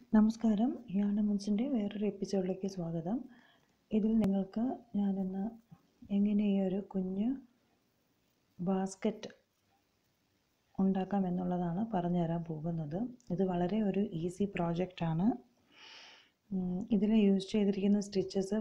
നമസ്കാരം യാണമുൻസിൻ്റെ വേറൊരു എപ്പിസോഡിലേക്ക് സ്വാഗതം ഇതിൽ നിങ്ങൾക്ക് ഞാനിന്ന് എങ്ങനെ ഈ ഒരു കുഞ്ഞ് ബാസ്ക്കറ്റ് ഉണ്ടാക്കാം എന്നുള്ളതാണ് പറഞ്ഞു തരാൻ പോകുന്നത് ഇത് വളരെ ഒരു ഈസി പ്രോജക്റ്റാണ് ഇതിൽ യൂസ് ചെയ്തിരിക്കുന്ന സ്റ്റിച്ചസ്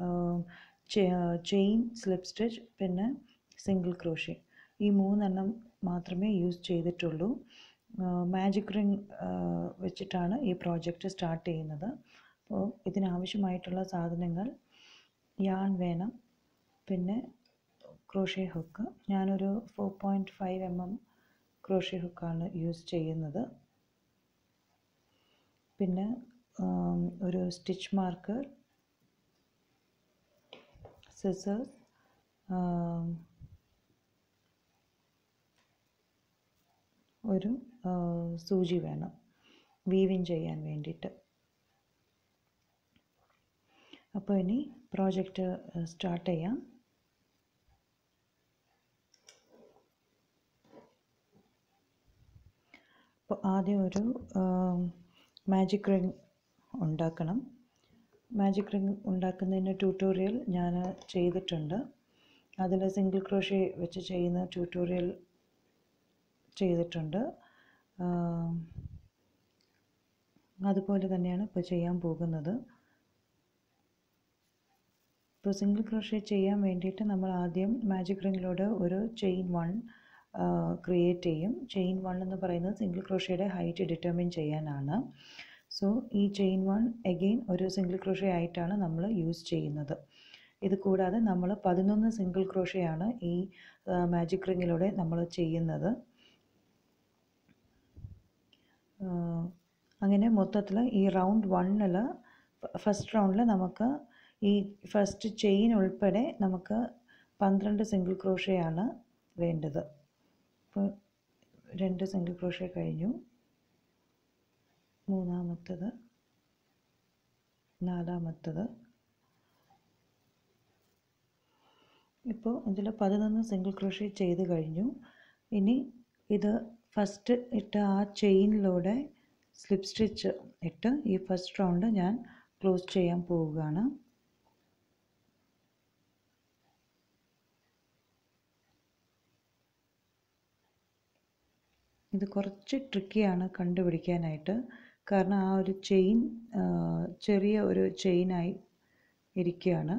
ചെയിൻ സ്ലിപ്പ് സ്റ്റിച്ച് പിന്നെ സിംഗിൾ ക്രോഷ്യ ഈ മൂന്നെണ്ണം മാത്രമേ യൂസ് ചെയ്തിട്ടുള്ളൂ മാജിക് റിങ് വെച്ചിട്ടാണ് ഈ പ്രോജക്റ്റ് സ്റ്റാർട്ട് ചെയ്യുന്നത് അപ്പോൾ ഇതിനാവശ്യമായിട്ടുള്ള സാധനങ്ങൾ യാൺ വേണം പിന്നെ ക്രോഷ്യ ഹുക്ക് ഞാനൊരു four point five M M crochet ഹുക്കാണ് യൂസ് ചെയ്യുന്നത് പിന്നെ ഒരു സ്റ്റിച്ച് മാർക്കർ സിസേഴ്സ് ഒരു സൂചി വേണം വീവിങ് ചെയ്യാൻ വേണ്ടിയിട്ട് അപ്പോൾ ഇനി പ്രോജക്റ്റ് സ്റ്റാർട്ട് ചെയ്യാം അപ്പോൾ ആദ്യം ഒരു മാജിക് റിങ് ഉണ്ടാക്കണം മാജിക് റിങ് ഉണ്ടാക്കുന്നതിന് ട്യൂട്ടോറിയൽ ഞാൻ ചെയ്തിട്ടുണ്ട് അതിൽ സിംഗിൾ ക്രോഷ്യ വെച്ച് ചെയ്യുന്ന ട്യൂട്ടോറിയൽ ചെയ്തിട്ടുണ്ട് അതുപോലെ തന്നെയാണ് ഇപ്പോൾ ചെയ്യാൻ പോകുന്നത് ഇപ്പോൾ സിംഗിൾ ക്രോഷ്യ ചെയ്യാൻ വേണ്ടിയിട്ട് നമ്മൾ ആദ്യം മാജിക് റിങ്ങിലൂടെ ഒരു ചെയിൻ വൺ ക്രിയേറ്റ് ചെയ്യും ചെയിൻ വൺ എന്ന് പറയുന്നത് സിംഗിൾ ക്രോഷ്യയുടെ ഹൈറ്റ് ഡിറ്റർമിൻ ചെയ്യാനാണ് സോ ഈ ചെയിൻ വൺ എഗെയിൻ ഒരു സിംഗിൾ ക്രോഷ്യ ആയിട്ടാണ് നമ്മൾ യൂസ് ചെയ്യുന്നത് ഇത് കൂടാതെ നമ്മൾ പതിനൊന്ന് സിംഗിൾ ക്രോഷ്യയാണ് ഈ മാജിക് റിങ്ങിലൂടെ നമ്മൾ ചെയ്യുന്നത് അങ്ങനെ മൊത്തത്തിൽ ഈ റൗണ്ട് വണ്ണിൽ ഫസ്റ്റ് റൗണ്ടിൽ നമുക്ക് ഈ ഫസ്റ്റ് ചെയിൻ ഉൾപ്പെടെ നമുക്ക് പന്ത്രണ്ട് സിംഗിൾ ക്രോഷ്യയാണ് വേണ്ടത് ഇപ്പോൾ രണ്ട് സിംഗിൾ ക്രോഷ്യ കഴിഞ്ഞു മൂന്നാമത്തത് നാലാമത്തത് ഇപ്പോൾ ഇതിൽ പതിനൊന്ന് സിംഗിൾ ക്രോഷ്യ ചെയ്ത് കഴിഞ്ഞു ഇനി ഇത് ഫസ്റ്റ് ഇട്ട ആ ചെയിനിലൂടെ സ്ലിപ്പ് സ്റ്റിച്ച് ഇട്ട് ഈ ഫസ്റ്റ് റൗണ്ട് ഞാൻ ക്ലോസ് ചെയ്യാൻ പോവുകയാണ് ഇത് കുറച്ച് ട്രിക്കിയാണ് കണ്ടുപിടിക്കാനായിട്ട് കാരണം ആ ഒരു ചെയിൻ ചെറിയ ഒരു ചെയിനായി ഇരിക്കുകയാണ്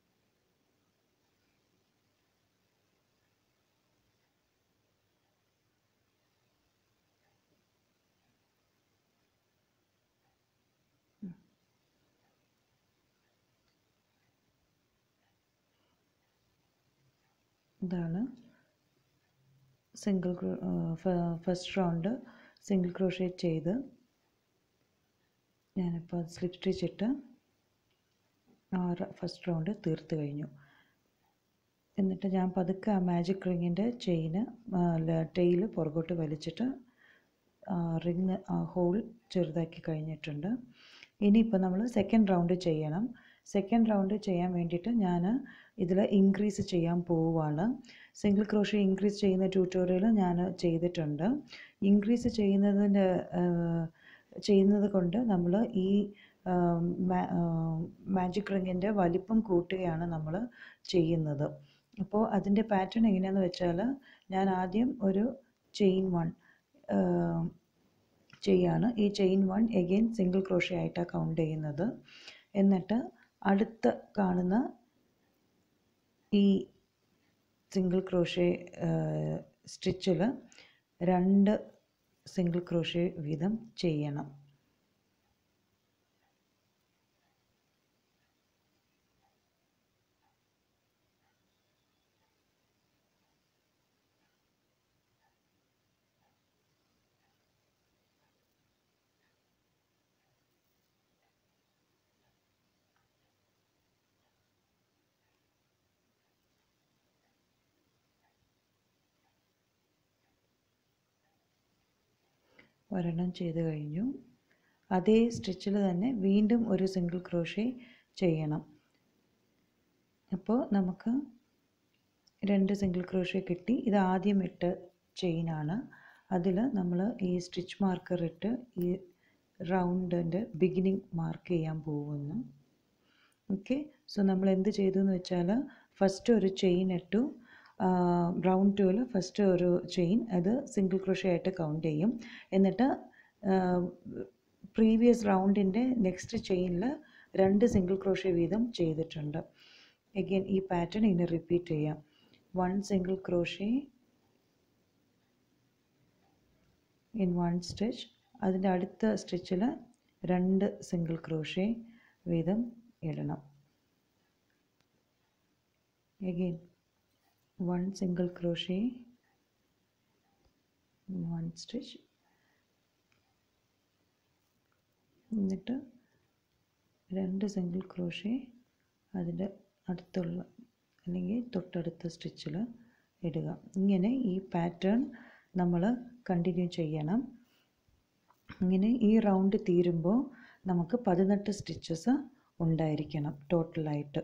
ഇതാണ് single first round single crochet ചെയ്ത് ഞാനിപ്പോൾ സ്ലിപ്പ് സ്റ്റിച്ച് ഇട്ട് ആറ് ഫസ്റ്റ് റൗണ്ട് തീർത്ത് കഴിഞ്ഞു എന്നിട്ട് ഞാൻ പതുക്കെ ആ മാജിക് റിങ്ങിൻ്റെ ചെയിന് ടെയിൽ പുറകോട്ട് വലിച്ചിട്ട് റിങ് ഹോൾ ചെറുതാക്കി കഴിഞ്ഞിട്ടുണ്ട് ഇനിയിപ്പോൾ നമ്മൾ സെക്കൻഡ് റൗണ്ട് ചെയ്യണം സെക്കൻഡ് റൗണ്ട് ചെയ്യാൻ വേണ്ടിയിട്ട് ഞാൻ ഇതിൽ ഇൻക്രീസ് ചെയ്യാൻ പോവുകയാണ് സിംഗിൾ ക്രോഷ്യ ഇൻക്രീസ് ചെയ്യുന്ന ട്യൂട്ടോറിയൽ ഞാൻ ചെയ്തിട്ടുണ്ട് ഇൻക്രീസ് ചെയ്യുന്നതിൻ്റെ ചെയ്യുന്നത് കൊണ്ട് നമ്മൾ ഈ മാജിക് റിങ്ങിൻ്റെ വലിപ്പം കൂട്ടുകയാണ് നമ്മൾ ചെയ്യുന്നത് അപ്പോൾ അതിൻ്റെ പാറ്റേൺ എങ്ങനെയാണെന്ന് വെച്ചാൽ ഞാൻ ആദ്യം ഒരു ചെയിൻ വൺ ചെയ്യാണ് ഈ chain one again single crochet ആയിട്ടാണ് കൗണ്ട് ചെയ്യുന്നത് എന്നിട്ട് അടുത്ത കാണുന്ന ഈ സിംഗിൾ ക്രോഷ്യ സ്റ്റിച്ചിൽ രണ്ട് സിംഗിൾ ക്രോഷ്യ വീതം ചെയ്യണം ഒരെണ്ണം ചെയ്ത് കഴിഞ്ഞു അതേ സ്റ്റിച്ചിൽ തന്നെ വീണ്ടും ഒരു സിംഗിൾ ക്രോഷ്യ ചെയ്യണം അപ്പോൾ നമുക്ക് രണ്ട് സിംഗിൾ ക്രോഷ്യ കിട്ടി ഇത് ആദ്യം ഇട്ട ചെയിനാണ് അതിൽ നമ്മൾ ഈ സ്റ്റിച്ച് മാർക്കർ ഇട്ട് ഈ റൗണ്ടിൻ്റെ ബിഗിനിങ് മാർക്ക് ചെയ്യാൻ പോകുന്നു ഓക്കെ സോ നമ്മൾ എന്ത് ചെയ്തു എന്ന് വെച്ചാൽ ഫസ്റ്റ് ഒരു ചെയിൻ ഇട്ടു റൗണ്ട് ടൂവിൽ ഫസ്റ്റ് ഒരു ചെയിൻ അത് സിംഗിൾ ക്രോഷേ ആയിട്ട് കൗണ്ട് ചെയ്യും എന്നിട്ട് പ്രീവിയസ് റൗണ്ടിൻ്റെ നെക്സ്റ്റ് ചെയിനിൽ രണ്ട് സിംഗിൾ ക്രോഷേ വീതം ചെയ്തിട്ടുണ്ട് എഗെയിൻ ഈ പാറ്റേൺ ഇനി റിപ്പീറ്റ് ചെയ്യാം one single crochet in one stitch അതിൻ്റെ അടുത്ത സ്റ്റിച്ചിൽ രണ്ട് സിംഗിൾ ക്രോഷേ വീതം ഇടണം again one single crochet one stitch എന്നിട്ട് രണ്ട് സിംഗിൾ ക്രോഷേ അതിൻ്റെ അടുത്തുള്ള അല്ലെങ്കിൽ തൊട്ടടുത്ത സ്റ്റിച്ചിൽ ഇടുക ഇങ്ങനെ ഈ പാറ്റേൺ നമ്മൾ കണ്ടിന്യൂ ചെയ്യണം ഇങ്ങനെ ഈ റൗണ്ട് തീരുമ്പോൾ നമുക്ക് പതിനെട്ട് സ്റ്റിച്ചസ് ഉണ്ടായിരിക്കണം ടോട്ടലായിട്ട്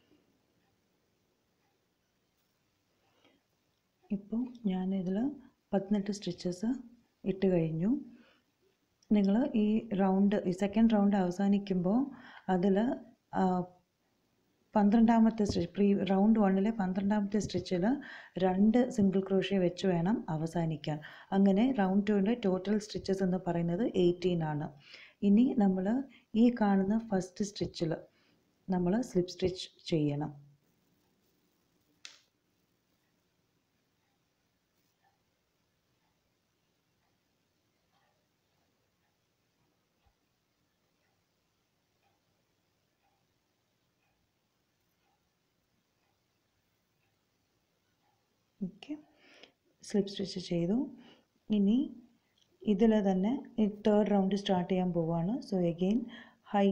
ഇപ്പോൾ ഞാനിതിൽ പതിനെട്ട് സ്റ്റിച്ചസ് ഇട്ട് കഴിഞ്ഞു നിങ്ങൾ ഈ റൗണ്ട് ഈ സെക്കൻഡ് റൗണ്ട് അവസാനിക്കുമ്പോൾ അതിൽ പന്ത്രണ്ടാമത്തെ സ്റ്റിച്ച് പ്രീ റൗണ്ട് വണ്ണിലെ പന്ത്രണ്ടാമത്തെ സ്റ്റിച്ചിൽ രണ്ട് സിംഗിൾ ക്രോഷ്യ വെച്ച് വേണം അവസാനിക്കാൻ അങ്ങനെ റൗണ്ട് ടുവിൻ്റെ ടോട്ടൽ സ്റ്റിച്ചസ് എന്ന് പറയുന്നത് എയ്റ്റീൻ ആണ് ഇനി നമ്മൾ ഈ കാണുന്ന ഫസ്റ്റ് സ്റ്റിച്ചിൽ നമ്മൾ സ്ലിപ്പ് സ്റ്റിച്ച് ചെയ്യണം ഓക്കെ സ്ലിപ്പ് സ്റ്റിച്ച് ചെയ്തു ഇനി ഇതിൽ തന്നെ ഈ തേർഡ് റൗണ്ട് സ്റ്റാർട്ട് ചെയ്യാൻ പോവുകയാണ് സോ എഗെയിൻ ഹൈ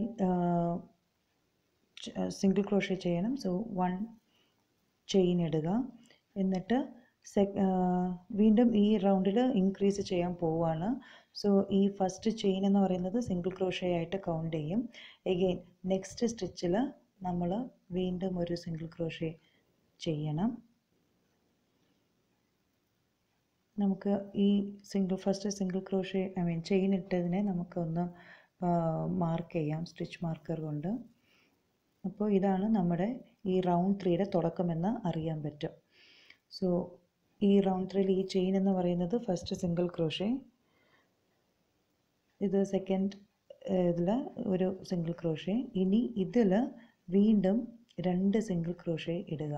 സിംഗിൾ ക്രോഷ്യ ചെയ്യണം സോ വൺ ചെയിൻ ഇടുക എന്നിട്ട് സെക് വീണ്ടും ഈ റൗണ്ടിൽ ഇൻക്രീസ് ചെയ്യാൻ പോവുകയാണ് സോ ഈ ഫസ്റ്റ് ചെയിൻ എന്ന് പറയുന്നത് സിംഗിൾ ക്രോഷ്യ ആയിട്ട് കൗണ്ട് ചെയ്യും എഗെയിൻ നെക്സ്റ്റ് സ്റ്റിച്ചിൽ നമ്മൾ വീണ്ടും ഒരു സിംഗിൾ ക്രോഷ്യ ചെയ്യണം നമുക്ക് ഈ single first single crochet I mean chain ഇട്ടതിനെ നമുക്കൊന്ന് മാർക്ക് ചെയ്യാം സ്റ്റിച്ച് മാർക്കർ കൊണ്ട് അപ്പോൾ ഇതാണ് നമ്മുടെ ഈ റൗണ്ട് ത്രീയുടെ തുടക്കമെന്ന് അറിയാൻ പറ്റും സോ ഈ റൗണ്ട് ത്രീയിൽ ഈ ചെയിൻ എന്ന് പറയുന്നത് ഫസ്റ്റ് സിംഗിൾ ക്രോഷ്യ ഇത് സെക്കൻഡ് ഇതിൽ ഒരു സിംഗിൾ ക്രോഷ്യ ഇനി ഇതിൽ വീണ്ടും രണ്ട് സിംഗിൾ ക്രോഷ്യ ഇടുക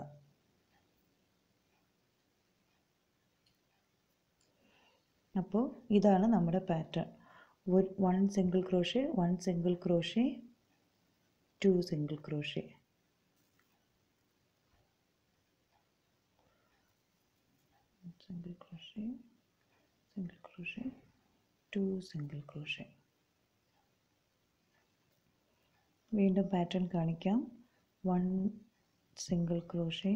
അപ്പോൾ ഇതാണ് നമ്മുടെ pattern one single crochet one single crochet two single crochet single crochet single crochet two single crochet വീണ്ടും പാറ്റേൺ കാണിക്കാം one single crochet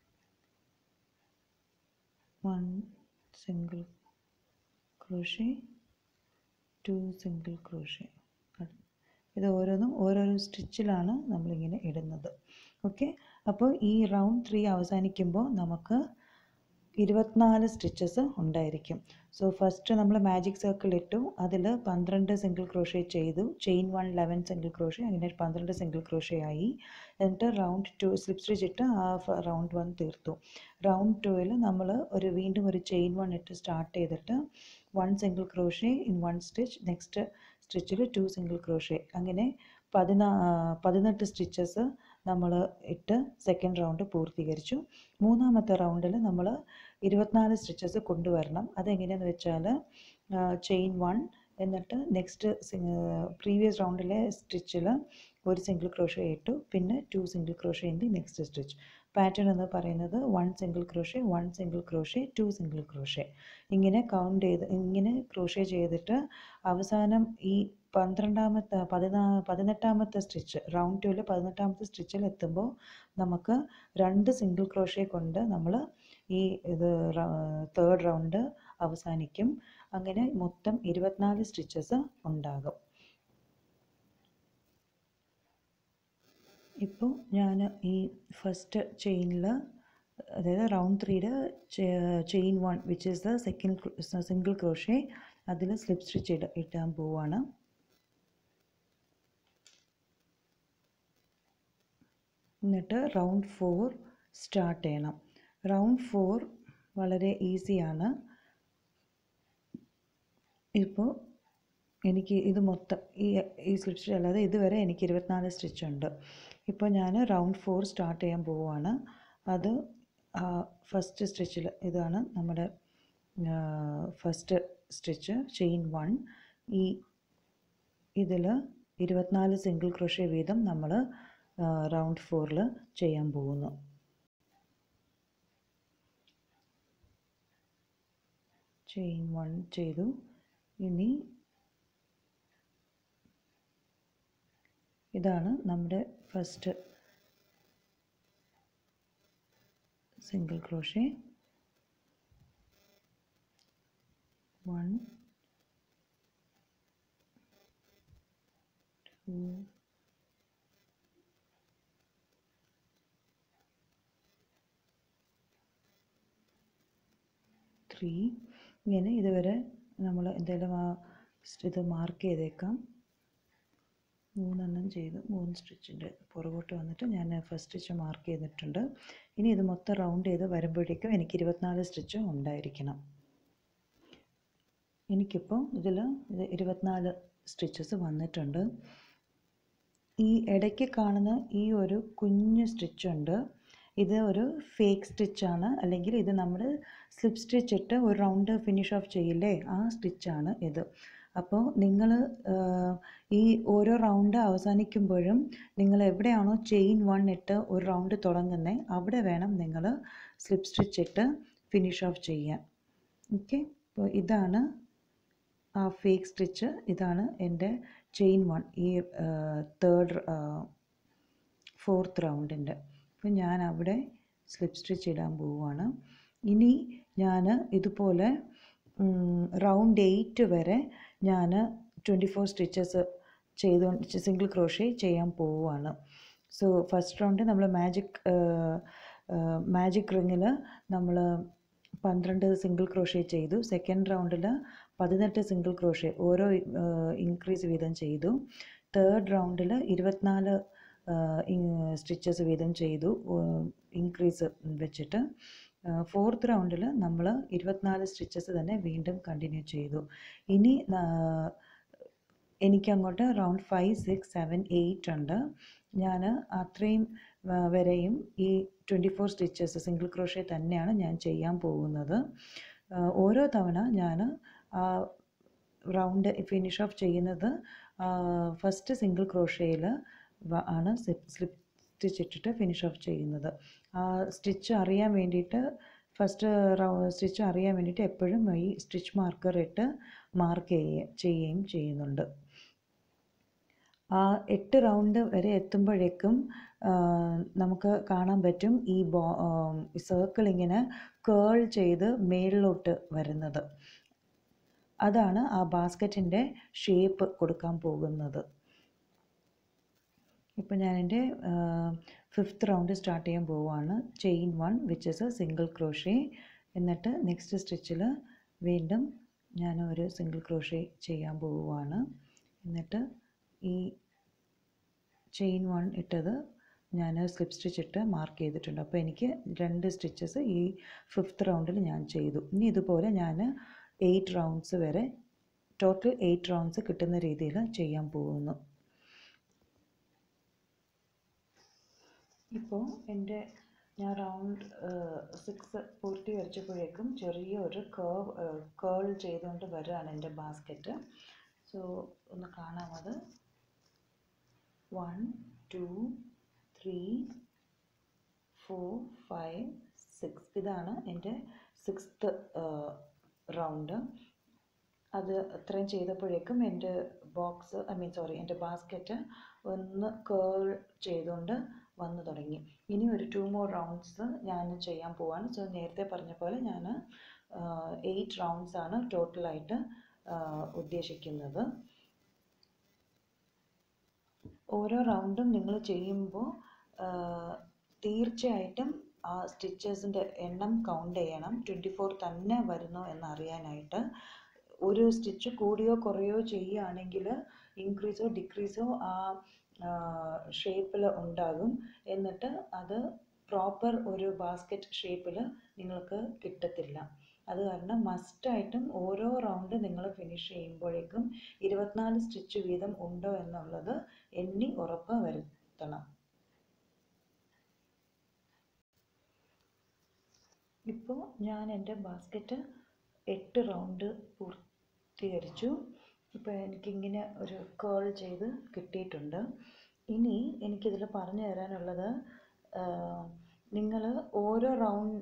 one single crochet two single crochet ഇത് ഓരോന്നും ഓരോരോ സ്റ്റിച്ചിലാണ് നമ്മളിങ്ങനെ ഇടുന്നത് ഓക്കെ അപ്പോൾ ഈ റൗണ്ട് ത്രീ അവസാനിക്കുമ്പോൾ നമുക്ക് ഇരുപത്തിനാല് സ്റ്റിച്ചസ് ഉണ്ടായിരിക്കും സോ ഫസ്റ്റ് നമ്മൾ മാജിക് സർക്കിൾ ഇട്ടു അതിൽ പന്ത്രണ്ട് സിംഗിൾ ക്രോഷ്യ ചെയ്തു chain one eleven single crochet അങ്ങനെ പന്ത്രണ്ട് സിംഗിൾ ക്രോഷ്യ ആയി എന്നിട്ട് റൗണ്ട് ടു സ്ലിപ്പ് സ്റ്റിച്ച് ഇട്ട് ആ റൗണ്ട് വൺ തീർത്തു റൗണ്ട് ടുവിൽ നമ്മൾ ഒരു വീണ്ടും ഒരു ചെയിൻ വൺ ഇട്ട് സ്റ്റാർട്ട് ചെയ്തിട്ട് one single crochet in one stitch next സ്റ്റിച്ചിൽ ടു സിംഗിൾ ക്രോഷ്യ അങ്ങനെ പതിനാ പതിനെട്ട് സ്റ്റിച്ചസ് നമ്മൾ ഇട്ട് സെക്കൻഡ് റൗണ്ട് പൂർത്തീകരിച്ചു മൂന്നാമത്തെ റൗണ്ടിൽ നമ്മൾ ഇരുപത്തിനാല് സ്റ്റിച്ചസ് കൊണ്ടുവരണം അതെങ്ങനെയാണെന്ന് വെച്ചാൽ ചെയിൻ വൺ എന്നിട്ട് നെക്സ്റ്റ് പ്രീവിയസ് റൗണ്ടിലെ സ്റ്റിച്ചിൽ ഒരു സിംഗിൾ ക്രോഷ്യ ഇട്ടു പിന്നെ two single crochet in the next stitch pattern എന്ന് പറയുന്നത് one single crochet one single crochet two single crochet ഇങ്ങനെ കൗണ്ട് ചെയ്ത് ഇങ്ങനെ ക്രോഷ്യ ചെയ്തിട്ട് അവസാനം ഈ പന്ത്രണ്ടാമത്തെ പതിനാ പതിനെട്ടാമത്തെ സ്റ്റിച്ച് റൗണ്ട് ടുവിൽ പതിനെട്ടാമത്തെ സ്റ്റിച്ചിൽ എത്തുമ്പോൾ നമുക്ക് രണ്ട് സിംഗിൾ ക്രോഷ്യ കൊണ്ട് നമ്മൾ ഈ ഇത് തേർഡ് റൗണ്ട് അവസാനിക്കും അങ്ങനെ മൊത്തം ഇരുപത്തിനാല് സ്റ്റിച്ചസ് ഉണ്ടാകും ഇപ്പോൾ ഞാൻ ഈ ഫസ്റ്റ് ചെയിനിൽ അതായത് റൗണ്ട് ത്രീയുടെ chain one which is the second single crochet അതിൽ സ്ലിപ്പ് സ്റ്റിച്ച് ഇട ഇടാൻ പോവാണ് എന്നിട്ട് റൗണ്ട് ഫോർ സ്റ്റാർട്ട് ചെയ്യണം റൗണ്ട് ഫോർ വളരെ ഈസിയാണ് ഇപ്പോൾ എനിക്ക് ഇത് മൊത്തം ഈ ഈ സ്ലിപ്പ് സ്റ്റിച്ച് അല്ലാതെ ഇതുവരെ എനിക്ക് ഇരുപത്തിനാല് സ്റ്റിച്ച് ഉണ്ട് ഇപ്പോൾ ഞാൻ റൗണ്ട് ഫോർ സ്റ്റാർട്ട് ചെയ്യാൻ പോവുകയാണ് അത് ഫസ്റ്റ് സ്റ്റിച്ചിൽ ഇതാണ് നമ്മുടെ ഫസ്റ്റ് സ്റ്റിച്ച് ചെയിൻ വൺ ഈ ഇതിൽ ഇരുപത്തിനാല് സിംഗിൾ ക്രോഷ്യ വീതം നമ്മൾ റൗണ്ട് ഫോറിൽ ചെയ്യാൻ പോകുന്നു ചെയിൻ വൺ ചെയ്തു ഇനി ഇതാണ് നമ്മുടെ first single crochet one two three ഇങ്ങനെ ഇതുവരെ നമ്മൾ എന്തെങ്കിലും ആ ഇത് മാർക്ക് ചെയ്തേക്കാം മൂന്നെണ്ണം ചെയ്തു മൂന്ന് സ്റ്റിച്ചിൻ്റെ പുറകോട്ട് വന്നിട്ട് ഞാൻ ഫസ്റ്റ് സ്റ്റിച്ച് മാർക്ക് ചെയ്തിട്ടുണ്ട് ഇനി ഇത് മൊത്തം റൗണ്ട് ചെയ്ത് വരുമ്പോഴേക്കും എനിക്ക് ഇരുപത്തിനാല് സ്റ്റിച്ച് ഉണ്ടായിരിക്കണം എനിക്കിപ്പോൾ ഇതിൽ ഇത് ഇരുപത്തിനാല് സ്റ്റിച്ചസ് വന്നിട്ടുണ്ട് ഈ ഇടയ്ക്ക് കാണുന്ന ഈ ഒരു കുഞ്ഞു സ്റ്റിച്ചുണ്ട് ഇത് ഒരു ഫേക്ക് സ്റ്റിച്ചാണ് അല്ലെങ്കിൽ ഇത് നമ്മൾ സ്ലിപ്പ് സ്റ്റിച്ച് ഇട്ട് ഒരു റൗണ്ട് ഫിനിഷ് ഓഫ് ചെയ്യില്ലേ ആ സ്റ്റിച്ചാണ് ഇത് അപ്പോൾ നിങ്ങൾ ഈ ഓരോ റൗണ്ട് അവസാനിക്കുമ്പോഴും നിങ്ങൾ എവിടെയാണോ ചെയിൻ വൺ ഇട്ട് ഒരു റൗണ്ട് തുടങ്ങുന്നത് അവിടെ വേണം നിങ്ങൾ സ്ലിപ്പ് സ്റ്റിച്ച് ഇട്ട് ഫിനിഷ് ഓഫ് ചെയ്യാൻ ഓക്കെ അപ്പോൾ ഇതാണ് ആ ഫേക്ക് സ്റ്റിച്ച് ഇതാണ് എൻ്റെ ചെയിൻ വൺ ഈ തേർഡ് ഫോർത്ത് റൗണ്ടിൻ്റെ അപ്പോൾ ഞാൻ അവിടെ സ്ലിപ്പ് സ്റ്റിച്ച് ഇടാൻ പോവുകയാണ് ഇനി ഞാൻ ഇതുപോലെ റൗണ്ട് എയ്റ്റ് വരെ ഞാൻ ട്വൻറ്റി ഫോർ സ്റ്റിച്ചസ് ചെയ്തുകൊണ്ട് സിംഗിൾ ക്രോഷേ ചെയ്യാൻ പോവുകയാണ് സോ ഫസ്റ്റ് റൗണ്ട് നമ്മൾ മാജിക് മാജിക് റിങ്ങിൽ നമ്മൾ പന്ത്രണ്ട് സിംഗിൾ ക്രോഷേ ചെയ്തു സെക്കൻഡ് റൗണ്ടിൽ പതിനെട്ട് സിംഗിൾ ക്രോഷേ ഓരോ ഇൻക്രീസ് വീതം ചെയ്തു തേർഡ് റൗണ്ടിൽ ഇരുപത്തിനാല് സ്റ്റിച്ചസ് വീതം ചെയ്തു ഇൻക്രീസ് വെച്ചിട്ട് ഫോർത്ത് റൗണ്ടിൽ നമ്മൾ ഇരുപത്തിനാല് സ്റ്റിച്ചസ് തന്നെ വീണ്ടും കണ്ടിന്യൂ ചെയ്തു ഇനി എനിക്കങ്ങോട്ട് round five six seven eight ഉണ്ട് ഞാൻ അത്രയും വരെയും ഈ twenty four stitches single crochet തന്നെയാണ് ഞാൻ ചെയ്യാൻ പോകുന്നത് ഓരോ തവണ ഞാൻ റൗണ്ട് ഫിനിഷ് ഓഫ് ചെയ്യുന്നത് ഫസ്റ്റ് സിംഗിൾ ക്രോഷയിൽ ആണ് സ്ലിപ്പ് സ്റ്റിച്ച് ഇട്ടിട്ട് ഫിനിഷ് ഓഫ് ചെയ്യുന്നത് ആ സ്റ്റിച്ച് അറിയാൻ വേണ്ടിയിട്ട് ഫസ്റ്റ് സ്റ്റിച്ച് അറിയാൻ വേണ്ടിയിട്ട് എപ്പോഴും ഈ സ്റ്റിച്ച് മാർക്കർ ഇട്ട് മാർക്ക് ചെയ്യുക ചെയ്യുകയും ചെയ്യുന്നുണ്ട് ആ എട്ട് റൗണ്ട് വരെ എത്തുമ്പോഴേക്കും നമുക്ക് കാണാൻ പറ്റും ഈ ബോ സർക്കിൾ ഇങ്ങനെ കേൾ ചെയ്ത് മേളിലോട്ട് വരുന്നത് അതാണ് ആ ബാസ്ക്കറ്റിൻ്റെ ഷേപ്പ് കൊടുക്കാൻ പോകുന്നത് ഇപ്പോൾ ഞാൻ എൻ്റെ ഫിഫ്ത്ത് റൗണ്ട് സ്റ്റാർട്ട് ചെയ്യാൻ പോവുകയാണ് chain one which is a single crochet എന്നിട്ട് നെക്സ്റ്റ് സ്റ്റിച്ചിൽ വീണ്ടും ഞാൻ ഒരു സിംഗിൾ ക്രോഷേ ചെയ്യാൻ പോവുകയാണ് എന്നിട്ട് ഈ ചെയിൻ വൺ ഇട്ടത് ഞാൻ സ്ലിപ്പ് സ്റ്റിച്ച് ഇട്ട് മാർക്ക് ചെയ്തിട്ടുണ്ട് അപ്പോൾ എനിക്ക് രണ്ട് സ്റ്റിച്ചസ് ഈ ഫിഫ്ത്ത് റൗണ്ടിൽ ഞാൻ ചെയ്തു ഇനി ഇതുപോലെ ഞാൻ എയ്റ്റ് റൗണ്ട്സ് വരെ ടോട്ടൽ എയ്റ്റ് റൗണ്ട്സ് കിട്ടുന്ന രീതിയിൽ ചെയ്യാൻ പോകുന്നു ഇപ്പോൾ എൻ്റെ ഞാൻ റൗണ്ട് സിക്സ് പൂർത്തീകരിച്ചപ്പോഴേക്കും ചെറിയ ഒരു കേവ് കേൾ ചെയ്തുകൊണ്ട് വരികയാണ് എൻ്റെ ബാസ്ക്കറ്റ് സോ ഒന്ന് കാണാം അത് one two three four five six ഇതാണ് എൻ്റെ സിക്സ്ത് റൗണ്ട് അത് അത്രയും ചെയ്തപ്പോഴേക്കും എൻ്റെ ബോക്സ് ഐ മീൻ സോറി എൻ്റെ ബാസ്ക്കറ്റ് ഒന്ന് കേൾ ചെയ്തുകൊണ്ട് വന്നു തുടങ്ങി ഇനി ഒരു ടു മോർ റൗണ്ട്സ് ഞാൻ ചെയ്യാൻ പോവാണ് സോ നേരത്തെ പറഞ്ഞ പോലെ ഞാൻ എയ്റ്റ് റൗണ്ട്സ് ആണ് ടോട്ടലായിട്ട് ഉദ്ദേശിക്കുന്നത് ഓരോ റൗണ്ടും നിങ്ങൾ ചെയ്യുമ്പോൾ തീർച്ചയായിട്ടും ആ സ്റ്റിച്ചസിൻ്റെ എണ്ണം കൗണ്ട് ചെയ്യണം ട്വൻറ്റി ഫോർ തന്നെ വരുന്നോ എന്നറിയാനായിട്ട് ഒരു സ്റ്റിച്ച് കൂടിയോ കുറയോ ചെയ്യുകയാണെങ്കിൽ ഇൻക്രീസോ ഡിക്രീസോ ആ ഷേപ്പിൽ ഉണ്ടാകും എന്നിട്ട് അത് പ്രോപ്പർ ഒരു ബാസ്ക്കറ്റ് ഷേപ്പിൽ നിങ്ങൾക്ക് കിട്ടത്തില്ല അത് കാരണം മസ്റ്റായിട്ടും ഓരോ റൗണ്ട് നിങ്ങൾ ഫിനിഷ് ചെയ്യുമ്പോഴേക്കും ഇരുപത്തിനാല് സ്റ്റിച്ച് വീതം ഉണ്ടോ എന്നുള്ളത് എണ്ണി ഉറപ്പ് വരുത്തണം ഇപ്പോൾ ഞാൻ എൻ്റെ ബാസ്ക്കറ്റ് എട്ട് റൗണ്ട് പൂർത്തീകരിച്ചു ഇപ്പോൾ എനിക്കിങ്ങനെ ഒരു കേൾ ചെയ്ത് കിട്ടിയിട്ടുണ്ട് ഇനി എനിക്കിതിൽ പറഞ്ഞു തരാനുള്ളത് നിങ്ങൾ ഓരോ റൗണ്ട്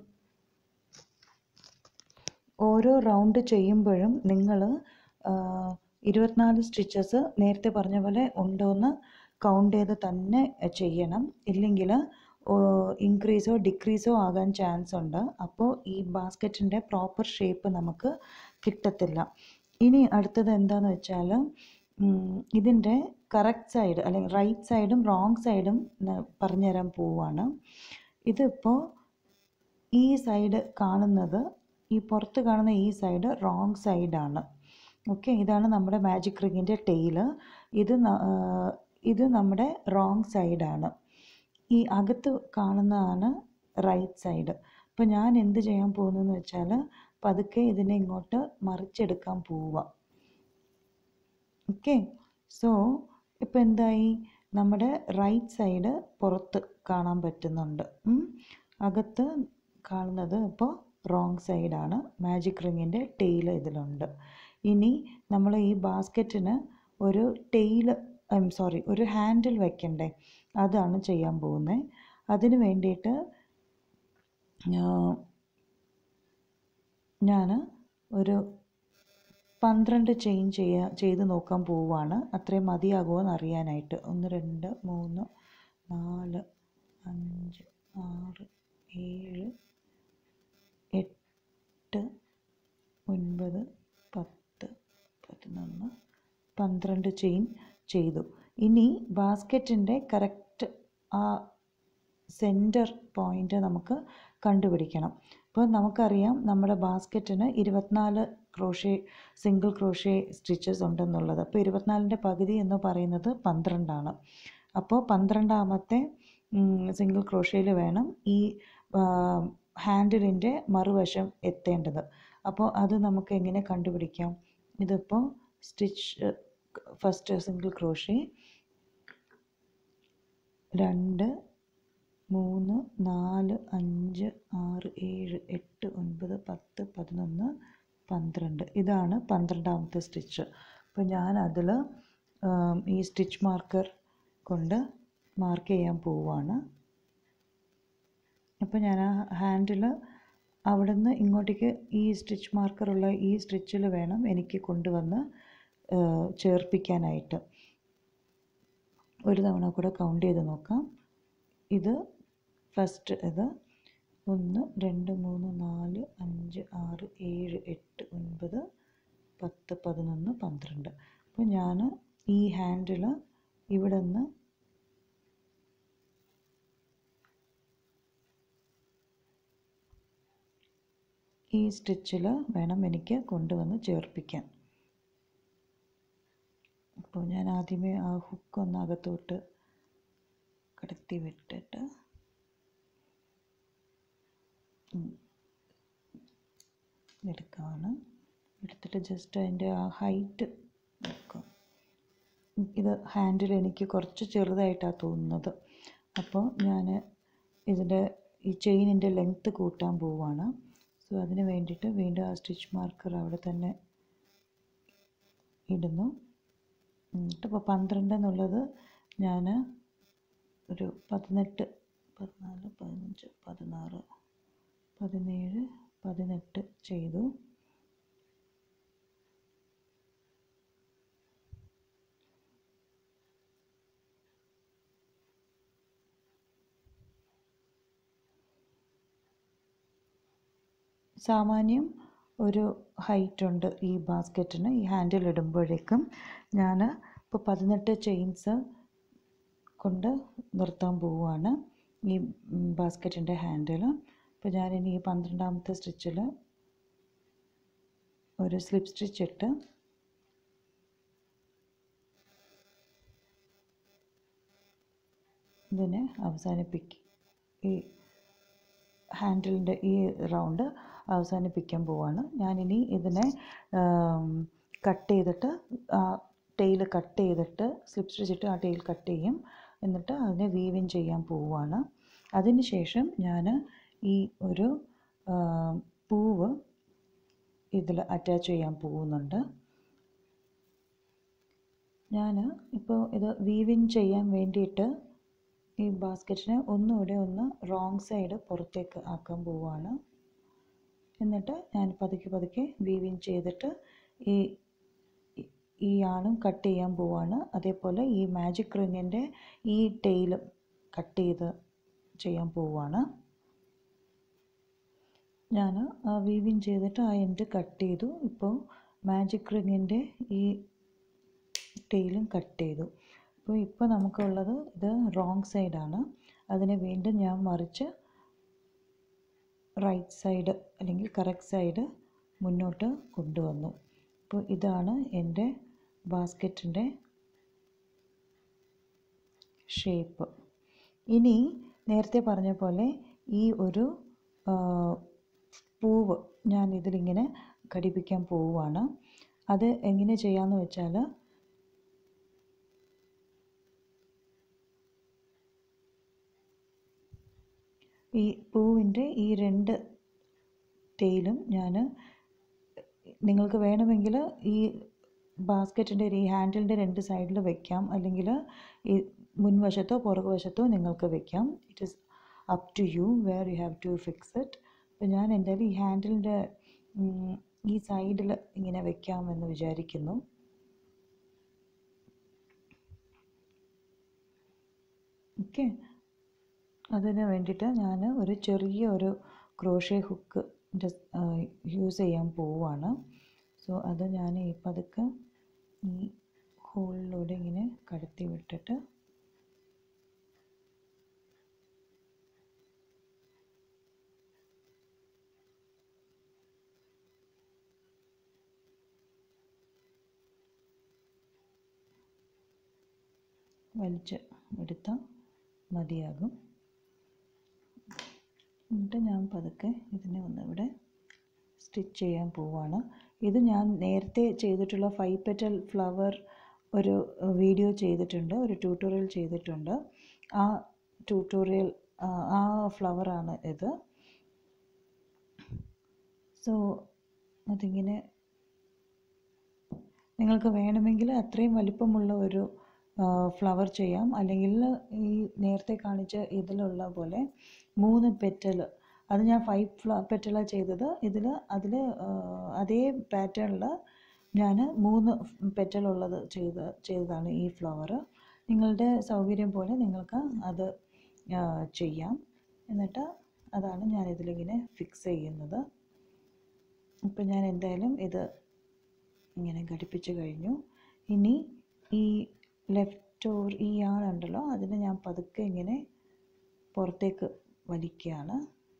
ഓരോ റൗണ്ട് ചെയ്യുമ്പോഴും നിങ്ങൾ ഇരുപത്തിനാല് സ്റ്റിച്ചസ് നേരത്തെ പറഞ്ഞ പോലെ ഉണ്ടോയെന്ന് കൗണ്ട് ചെയ്ത് തന്നെ ചെയ്യണം ഇല്ലെങ്കിൽ ഇൻക്രീസോ ഡിക്രീസോ ആകാൻ ചാൻസ് ഉണ്ട് അപ്പോൾ ഈ ബാസ്ക്കറ്റിൻ്റെ പ്രോപ്പർ ഷേപ്പ് നമുക്ക് കിട്ടത്തില്ല ഇനി അടുത്തത് എന്താണെന്ന് വെച്ചാൽ ഇതിൻ്റെ കറക്റ്റ് സൈഡ് അല്ലെങ്കിൽ റൈറ്റ് സൈഡും റോങ് സൈഡും പറഞ്ഞുതരാൻ പോവുകയാണ് ഇതിപ്പോൾ ഈ സൈഡ് കാണുന്നത് ഈ പുറത്ത് കാണുന്ന ഈ സൈഡ് റോങ് സൈഡാണ് ഓക്കെ ഇതാണ് നമ്മുടെ മാജിക് റിങ്ങിൻ്റെ ടെയില് ഇത് ഇത് നമ്മുടെ റോങ് സൈഡാണ് ഈ അകത്ത് കാണുന്നതാണ് റൈറ്റ് സൈഡ് അപ്പോൾ ഞാൻ എന്ത് ചെയ്യാൻ പോകുന്നതെന്ന് വെച്ചാൽ പതുക്കെ ഇതിനെ ഇങ്ങോട്ട് മറിച്ചെടുക്കാൻ പോവുക ഓക്കെ സോ ഇപ്പോൾ എന്തായി നമ്മുടെ റൈറ്റ് സൈഡ് പുറത്ത് കാണാൻ പറ്റുന്നുണ്ട് അകത്ത് കാണുന്നത് ഇപ്പോൾ റോങ് സൈഡാണ് മാജിക് റിങ്ങിൻ്റെ ടെയിൽ ഇതിലുണ്ട് ഇനി നമ്മൾ ഈ ബാസ്ക്കറ്റിന് ഒരു ടെയിൽ ഐ എം സോറി ഒരു ഹാൻഡിൽ വെക്കണ്ടേ അതാണ് ചെയ്യാൻ പോകുന്നത് അതിന് വേണ്ടിയിട്ട് ഞാൻ ഒരു പന്ത്രണ്ട് ചെയിൻ ചെയ്യാ ചെയ്ത് നോക്കാൻ പോവുകയാണ് അത്രയും മതിയാകുമോ എന്ന് അറിയാനായിട്ട് ഒന്ന് രണ്ട് മൂന്ന് നാല് അഞ്ച് ആറ് ഏഴ് എട്ട് ഒൻപത് പത്ത് പതിനൊന്ന് പന്ത്രണ്ട് ചെയിൻ ചെയ്തു ഇനി ബാസ്ക്കറ്റിൻ്റെ കറക്റ്റ് ആ സെൻറ്റർ പോയിൻ്റ് നമുക്ക് കണ്ടുപിടിക്കണം ഇപ്പോൾ നമുക്കറിയാം നമ്മുടെ ബാസ്ക്കറ്റിന് ഇരുപത്തിനാല് ക്രോഷേ സിംഗിൾ ക്രോഷേ സ്റ്റിച്ചസ് ഉണ്ടെന്നുള്ളത് അപ്പോൾ ഇരുപത്തിനാലിൻ്റെ പകുതി എന്ന് പറയുന്നത് പന്ത്രണ്ടാണ് അപ്പോൾ പന്ത്രണ്ടാമത്തെ സിംഗിൾ ക്രോഷയിൽ വേണം ഈ ഹാൻഡിലിൻ്റെ മറുവശം എത്തേണ്ടത് അപ്പോൾ അത് നമുക്ക് എങ്ങനെ കണ്ടുപിടിക്കാം ഇതിപ്പോൾ സ്റ്റിച്ച് ഫസ്റ്റ് സിംഗിൾ ക്രോഷേ രണ്ട് മൂന്ന് നാല് അഞ്ച് ആറ് ഏഴ് എട്ട് ഒൻപത് പത്ത് പതിനൊന്ന് പന്ത്രണ്ട് ഇതാണ് പന്ത്രണ്ടാമത്തെ സ്റ്റിച്ച് അപ്പോൾ ഞാൻ അതിൽ ഈ സ്റ്റിച്ച് മാർക്കർ കൊണ്ട് മാർക്ക് ചെയ്യാൻ പോവുകയാണ് അപ്പോൾ ഞാൻ ആ ഹാൻഡിൽ അവിടെ നിന്ന് ഇങ്ങോട്ടേക്ക് ഈ സ്റ്റിച്ച് മാർക്കറുള്ള ഈ സ്റ്റിച്ചിൽ വേണം എനിക്ക് കൊണ്ടുവന്ന് ചേർപ്പിക്കാനായിട്ട് ഒരു തവണ കൂടെ കൗണ്ട് ചെയ്ത് നോക്കാം ഇത് ഫസ്റ്റ് ഇത് ഒന്ന് രണ്ട് മൂന്ന് നാല് അഞ്ച് ആറ് ഏഴ് എട്ട് ഒൻപത് പത്ത് പതിനൊന്ന് പന്ത്രണ്ട് അപ്പോൾ ഞാൻ ഈ ഹാൻഡിൽ ഇവിടെ നിന്ന് ഈ സ്റ്റിച്ചിൽ വേണം എനിക്ക് കൊണ്ടുവന്ന് ചേർപ്പിക്കാൻ അപ്പോൾ ഞാൻ ആദ്യമേ ആ ഹുക്ക് ഒന്ന് അകത്തോട്ട് കടത്തി വിട്ടിട്ട് എടുക്കുകയാണ് എടുത്തിട്ട് ജസ്റ്റ് അതിൻ്റെ ആ ഹൈറ്റ് നോക്കാം ഇത് ഹാൻഡിൽ എനിക്ക് കുറച്ച് ചെറുതായിട്ടാണ് തോന്നുന്നത് അപ്പോൾ ഞാൻ ഇതിൻ്റെ ഈ ചെയിനിൻ്റെ ലെങ്ത്ത് കൂട്ടാൻ പോവുകയാണ് സോ അതിന് വേണ്ടിയിട്ട് വീണ്ടും ആ സ്റ്റിച്ച് മാർക്കർ അവിടെ തന്നെ ഇടുന്നു എന്നിട്ട് ഇപ്പോൾ പന്ത്രണ്ട് എന്നുള്ളത് ഞാൻ ഒരു പതിനെട്ട് പതിനാല് പതിനഞ്ച് പതിനാറ് പതിനേഴ് പതിനെട്ട് ചെയ്തു സാമാന്യം ഒരു ഹൈറ്റ് ഉണ്ട് ഈ ബാസ്ക്കറ്റിന് ഈ ഹാൻഡിൽ ഇടുമ്പോഴേക്കും ഞാൻ ഇപ്പോൾ പതിനെട്ട് ചെയിൻസ് കൊണ്ട് നിർത്താൻ പോവുകയാണ് ഈ ബാസ്ക്കറ്റിൻ്റെ ഹാൻഡിൽ അപ്പോൾ ഞാനിനി ഈ പന്ത്രണ്ടാമത്തെ സ്റ്റിച്ചിൽ ഒരു സ്ലിപ്പ് സ്റ്റിച്ച് ഇട്ട് ഇതിനെ അവസാനിപ്പിക്കും ഈ ഹാൻഡിലിൻ്റെ ഈ റൗണ്ട് അവസാനിപ്പിക്കാൻ പോവാണ് ഞാനിനി ഇതിനെ കട്ട് ചെയ്തിട്ട് ആ ടെയിൽ കട്ട് ചെയ്തിട്ട് സ്ലിപ്പ് സ്റ്റിച്ചിട്ട് ആ ടെയിൽ കട്ട് ചെയ്യും എന്നിട്ട് അതിനെ വീവിൻ ചെയ്യാൻ പോവുകയാണ് അതിന് ശേഷം ഞാൻ ഈ ഒരു ആ, പൂവ് ഇതിൽ അറ്റാച്ച് ചെയ്യാൻ പോകുന്നുണ്ട് ഞാൻ ഇപ്പോൾ ഇത് വീവിൻ ചെയ്യാൻ വേണ്ടിയിട്ട് ഈ ബാസ്ക്കറ്റിനെ ഒന്നുകൂടെ ഒന്ന് റോങ് സൈഡ് പുറത്തേക്ക് ആക്കാൻ പോവുകയാണ് എന്നിട്ട് ഞാൻ പതുക്കെ പതുക്കെ വീവിൻ ചെയ്തിട്ട് ഈ ഈ- ഈ ആണും കട്ട് ചെയ്യാൻ പോവാണ് അതേപോലെ ഈ മാജിക് റിങ്ങിൻ്റെ ഈ ടെയിൽ കട്ട് ചെയ്ത് ചെയ്യാൻ പോവാണ് ഞാൻ വീവിൻ ചെയ്തിട്ട് ആ എൻഡ് കട്ട് ചെയ്തു ഇപ്പോൾ മാജിക് റിങ്ങിൻ്റെ ഈ ടെയിലും കട്ട് ചെയ്തു അപ്പോൾ ഇപ്പോൾ നമുക്കുള്ളത് ഇത് റോങ് സൈഡാണ് അതിനെ വീണ്ടും ഞാൻ മറിച്ച് റൈറ്റ് സൈഡ് അല്ലെങ്കിൽ കറക്റ്റ് സൈഡ് മുന്നോട്ട് കൊണ്ടുവന്നു അപ്പോൾ ഇതാണ് എൻ്റെ ബാസ്ക്കറ്റിൻ്റെ ഷേപ്പ് ഇനി നേരത്തെ പറഞ്ഞ പോലെ ഈ ഒരു ആ, പൂവ് ഞാൻ ഇതിലിങ്ങനെ ഘടിപ്പിക്കാൻ പോവുകയാണ് അത് എങ്ങനെ ചെയ്യാമെന്ന് വെച്ചാൽ ഈ പൂവിൻ്റെ ഈ രണ്ട് ടെയിലും ഞാൻ നിങ്ങൾക്ക് വേണമെങ്കിൽ ഈ ബാസ്ക്കറ്റിൻ്റെ ഈ ഹാൻഡിലിൻ്റെ രണ്ട് സൈഡിൽ വെക്കാം അല്ലെങ്കിൽ ഈ മുൻവശത്തോ പുറകുവശത്തോ നിങ്ങൾക്ക് വെക്കാം it is up to you where you have to fix it അപ്പോൾ ഞാൻ എന്തായാലും ഈ ഹാൻഡിലിൻ്റെ ഈ സൈഡിൽ ഇങ്ങനെ വെക്കാമെന്ന് വിചാരിക്കുന്നു ഓക്കെ അതിന് വേണ്ടിയിട്ട് ഞാൻ ഒരു ചെറിയ ഒരു ക്രോഷേ ഹുക്ക് യൂസ് ചെയ്യാൻ പോവുകയാണ് സോ അത് ഞാൻ ഈ പതുക്കെ ഈ ഹോളിലൂടെ ഇങ്ങനെ കടത്തി വിട്ടിട്ട് വലിച്ച് എടുത്താൽ മതിയാകും എന്നിട്ട് ഞാൻ പതുക്കെ ഇതിനെ ഒന്ന് ഇവിടെ സ്റ്റിച്ച് ചെയ്യാൻ പോവാണ് ഇത് ഞാൻ നേരത്തെ ചെയ്തിട്ടുള്ള ഫൈവ് പെറ്റൽ ഫ്ലവർ ഒരു വീഡിയോ ചെയ്തിട്ടുണ്ട് ഒരു ട്യൂട്ടോറിയൽ ചെയ്തിട്ടുണ്ട് ആ ട്യൂട്ടോറിയൽ ആ ഫ്ലവറാണ് ഇത് സോ അതിങ്ങനെ നിങ്ങൾക്ക് വേണമെങ്കിൽ അത്രയും വലിപ്പമുള്ള ഒരു ഫ്ലവർ ചെയ്യാം അല്ലെങ്കിൽ ഈ നേരത്തെ കാണിച്ച ഇതിലുള്ള പോലെ മൂന്ന് പെറ്റൽ അത് ഞാൻ ഫൈവ് ഫ്ല പെറ്റലാണ് ചെയ്തത് ഇതിൽ അതിൽ അതേ പാറ്റേണിൽ ഞാൻ മൂന്ന് പെറ്റലുള്ളത് ചെയ്ത് ചെയ്തതാണ് ഈ ഫ്ലവർ നിങ്ങളുടെ സൗകര്യം പോലെ നിങ്ങൾക്ക് അത് ആ, ചെയ്യാം എന്നിട്ട് അതാണ് ഞാൻ ഇതിലിങ്ങനെ ഫിക്സ് ചെയ്യുന്നത് ഇപ്പം ഞാൻ എന്തായാലും ഇത് ഇങ്ങനെ ഘടിപ്പിച്ച് കഴിഞ്ഞു ഇനി ഈ ലെഫ്റ്റ് ഓർ ഈ ആളുണ്ടല്ലോ അതിനെ ഞാൻ പതുക്കെ ഇങ്ങനെ പുറത്തേക്ക് വലിക്കുകയാണ്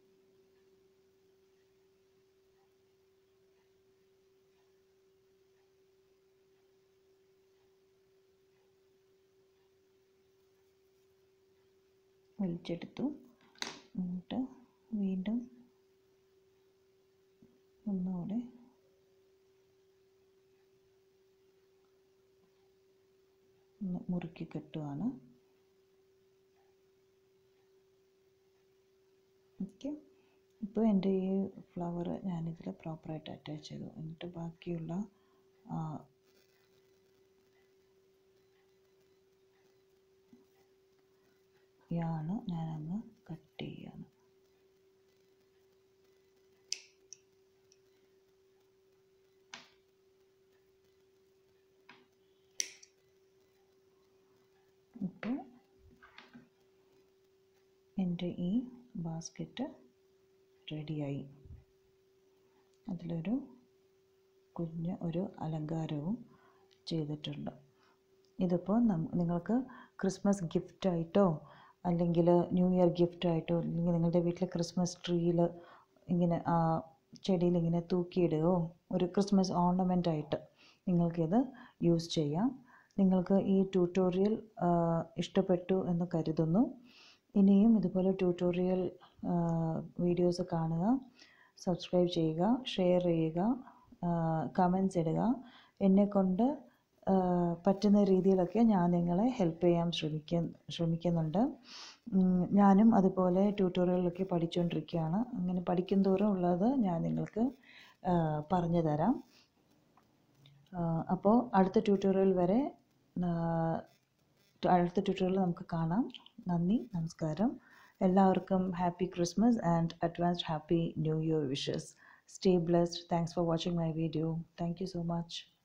വലിച്ചെടുത്തു എന്നിട്ട് വീണ്ടും ഒന്നുകൂടെ ഒന്ന് മുറുക്കി കെട്ടുകയാണ് ഓക്കെ ഇപ്പോൾ എൻ്റെ ഈ ഫ്ലവർ ഞാനിതിൽ പ്രോപ്പറായിട്ട് അറ്റാച്ച് ചെയ്തു എന്നിട്ട് ബാക്കിയുള്ള ആ, യാണ് ഞാനങ്ങ് കട്ട് ചെയ്യാണ് ഇപ്പോൾ എൻ്റെ ഈ ബാസ്ക്കറ്റ് റെഡിയായി അതിലൊരു കുഞ്ഞ് ഒരു അലങ്കാരവും ചെയ്തിട്ടുണ്ട് ഇതിപ്പോൾ നം നിങ്ങൾക്ക് ക്രിസ്മസ് ഗിഫ്റ്റായിട്ടോ അല്ലെങ്കിൽ ന്യൂ ഇയർ ഗിഫ്റ്റായിട്ടോ അല്ലെങ്കിൽ നിങ്ങളുടെ വീട്ടിലെ ക്രിസ്മസ് ട്രീയിൽ ഇങ്ങനെ ആ ചെടിയിൽ ഇങ്ങനെ തൂക്കിയിടുകയോ ഒരു ക്രിസ്മസ് ഓർണമെൻ്റ് ആയിട്ട് നിങ്ങൾക്കിത് യൂസ് ചെയ്യാം നിങ്ങൾക്ക് ഈ ട്യൂട്ടോറിയൽ ഇഷ്ടപ്പെട്ടു എന്ന് കരുതുന്നു ഇനിയും ഇതുപോലെ ട്യൂട്ടോറിയൽ വീഡിയോസ് കാണുക സബ്സ്ക്രൈബ് ചെയ്യുക ഷെയർ ചെയ്യുക കമൻസ് ഇടുക എന്നെക്കൊണ്ട് പറ്റുന്ന രീതിയിലൊക്കെ ഞാൻ നിങ്ങളെ ഹെൽപ്പ് ചെയ്യാൻ ശ്രമിക്ക ശ്രമിക്കുന്നുണ്ട് ഞാനും അതുപോലെ ട്യൂട്ടോറിയലൊക്കെ പഠിച്ചുകൊണ്ടിരിക്കുകയാണ് അങ്ങനെ പഠിക്കും തോറും ഉള്ളത് ഞാൻ നിങ്ങൾക്ക് പറഞ്ഞു തരാം അപ്പോൾ അടുത്ത ട്യൂട്ടോറിയൽ വരെ അടുത്ത ട്യൂട്ടോറിയൽ നമുക്ക് കാണാം നന്ദി നമസ്കാരം എല്ലാവർക്കും happy Christmas and advanced happy new year wishes stay blessed thanks for watching my video thank you so much